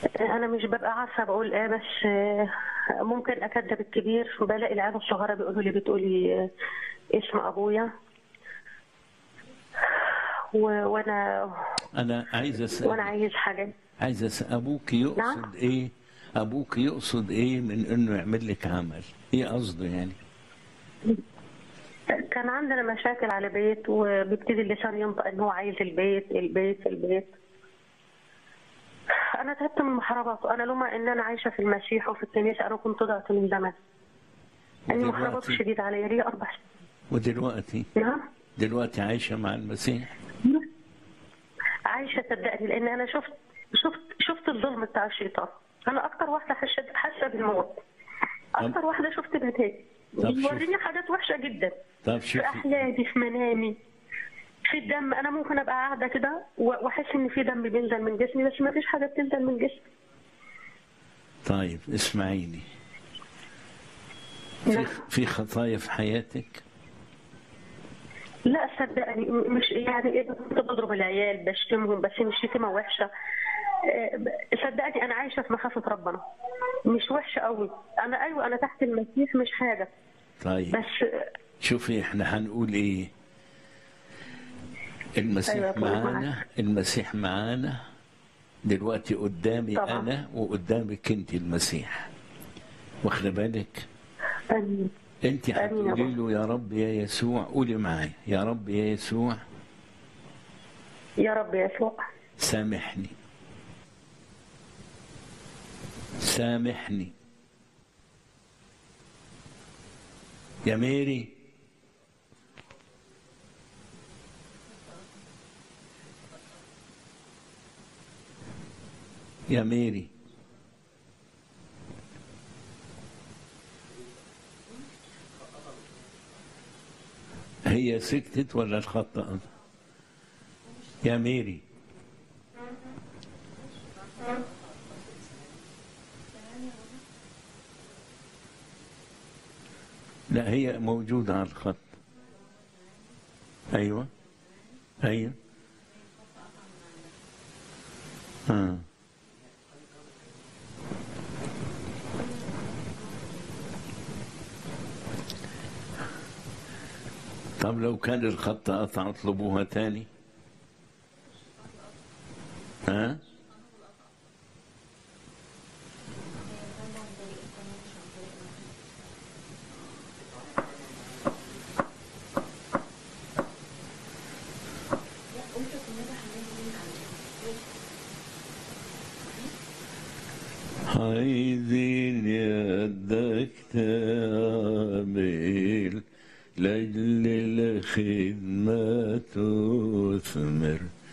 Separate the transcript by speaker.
Speaker 1: انا مش ببقى عارفه بقول ايه بس آه، ممكن اكذب الكبير بلاقي العيال الصغيره بيقولوا لي بتقولي آه، اسم ابويا و- وانا
Speaker 2: انا عايز
Speaker 1: وانا
Speaker 2: اسال
Speaker 1: عايز حاجه
Speaker 2: عايز اسال ابوك يقصد
Speaker 1: نعم.
Speaker 2: ايه ابوك يقصد ايه من انه يعمل لك عمل ايه قصده يعني
Speaker 1: كان عندنا مشاكل على بيت وبيبتدي اللسان ينطق ان هو عايز البيت البيت البيت انا تعبت من محارباته انا لما ان انا عايشه في المسيح وفي الكنيسه انا كنت ضعت من زمان اني محارباته
Speaker 2: ودلوقتي
Speaker 1: شديد عليا لي اربع سنين
Speaker 2: ودلوقتي
Speaker 1: نعم
Speaker 2: دلوقتي عايشه مع المسيح
Speaker 1: عايشه صدقني لان انا شفت شفت شفت الظلم بتاع الشيطان انا اكتر واحده حاسه حاسه بالموت اكتر واحده شفت بهتاج
Speaker 2: طب شوف.
Speaker 1: بيوريني حاجات وحشه جدا
Speaker 2: طب
Speaker 1: في
Speaker 2: شوفي
Speaker 1: احلامي في منامي في الدم انا ممكن ابقى قاعده كده و- واحس ان في دم بينزل من جسمي بس ما فيش حاجه بتنزل من جسمي
Speaker 2: طيب اسمعيني في
Speaker 1: نعم.
Speaker 2: في خطايا في حياتك
Speaker 1: لا صدقني م- مش يعني إيه، كنت بضرب العيال بشتمهم بس مش شتيمه وحشه آه، ب- صدقني انا عايشه في مخافه ربنا مش وحشه قوي انا ايوه انا تحت المسيح مش حاجه
Speaker 2: طيب
Speaker 1: بس آه،
Speaker 2: شوفي احنا هنقول ايه المسيح
Speaker 1: أيوة، طبعا
Speaker 2: معانا
Speaker 1: معاك.
Speaker 2: المسيح معانا دلوقتي قدامي
Speaker 1: طبعا.
Speaker 2: انا وقدامك انت المسيح واخده بالك
Speaker 1: آمين.
Speaker 2: انت
Speaker 1: آمين يا
Speaker 2: هتقولي
Speaker 1: رب.
Speaker 2: له يا رب يا يسوع قولي معايا يا رب يا يسوع
Speaker 1: يا رب يسوع
Speaker 2: سامحني سامحني يا ميري يا ميري هي سكتت ولا الخط قطع؟ يا ميري لا هي موجودة على الخط أيوة أيوة آه. طب لو كان الخط قطع اطلبوها تاني ها عايزين يدك تعمل لأجل الخدمة تثمر